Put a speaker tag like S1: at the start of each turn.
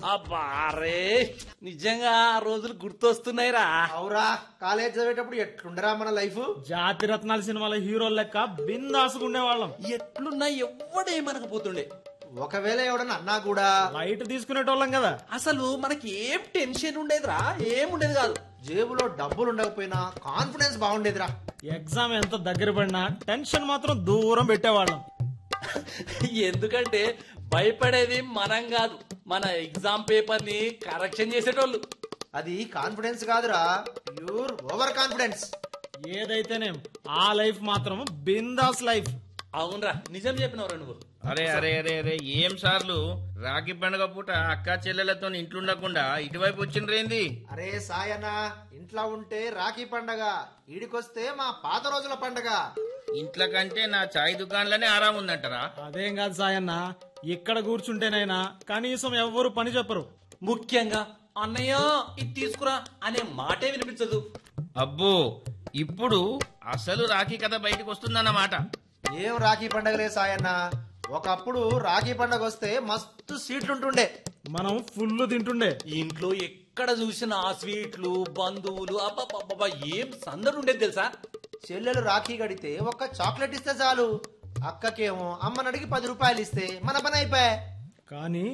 S1: అబ్బారే నిజంగా ఆ రోజులు గుర్తొస్తున్నాయిరా
S2: అవురా కాలేజ్ చదివేటప్పుడు ఎట్లుండరా మన లైఫ్
S3: జాతి రత్నాల సినిమాల హీరోల లెక్క బిందాసుకుండేవాళ్ళం
S1: ఎట్లున్నా ఎవ్వడేమనకపోతుండే
S2: ఒకవేళ ఎవడన్నా అన్నా కూడా
S3: లైట్ తీసుకునేటోళ్ళం కదా
S1: అసలు మనకి ఏం టెన్షన్ ఉండేదిరా ఏం ఉండేది కాదు
S2: జేబులో డబ్బులు ఉండకపోయినా కాన్ఫిడెన్స్ బాగుండేదిరా
S3: ఎగ్జామ్ ఎంత దగ్గర పడినా టెన్షన్ మాత్రం దూరం పెట్టేవాళ్ళం
S1: ఎందుకంటే భయపడేది మనం కాదు మన ఎగ్జామ్ పేపర్ ని కరెక్షన్ చేసేటోళ్ళు
S2: అది కాన్ఫిడెన్స్ కాదురా ప్యూర్ ఓవర్ కాన్ఫిడెన్స్
S3: ఏదైతేనేం ఆ లైఫ్ మాత్రం బిందాస్ లైఫ్
S1: అవునరా నిజం చెప్పినవరా నువ్వు
S4: అరే అరే అరే అరే ఏం సార్లు రాఖీ పండుగ పూట అక్క చెల్లెలతో ఇంట్లుండకుండా ఇటువైపు వచ్చిండ్రేంది
S2: అరే సాయన్న ఇంట్లో ఉంటే రాఖీ పండగ ఈడికొస్తే మా పాత రోజుల పండగ
S4: ఇంట్లో కంటే నా చాయ్ దుకాణంలోనే ఆరాం ఉందంటారా
S3: అదేం కాదు సాయన్న ఇక్కడ కూర్చుంటేనైనా కనీసం ఎవ్వరు పని చెప్పరు
S1: ముఖ్యంగా అన్నయ్య ఇది తీసుకురా అనే మాటే వినిపించదు
S4: అబ్బో ఇప్పుడు అసలు రాఖీ కథ బయటకు వస్తుందన్నమాట
S2: ఏం రాఖీ పండగలే సాయన్న ఒకప్పుడు రాఖీ పండగ వస్తే మస్తు సీట్లుంటుండే
S3: మనం ఫుల్ తింటుండే
S1: ఇంట్లో ఎక్కడ చూసినా ఆ స్వీట్లు బంధువులు అబ్బా ఏం సందడి ఉండేది తెలుసా
S2: చెల్లెలు రాఖీ కడితే ఒక్క చాక్లెట్ ఇస్తే చాలు అక్కకేమో అమ్మని అడిగి పది రూపాయలు ఇస్తే మన పని అయిపోయా
S3: కానీ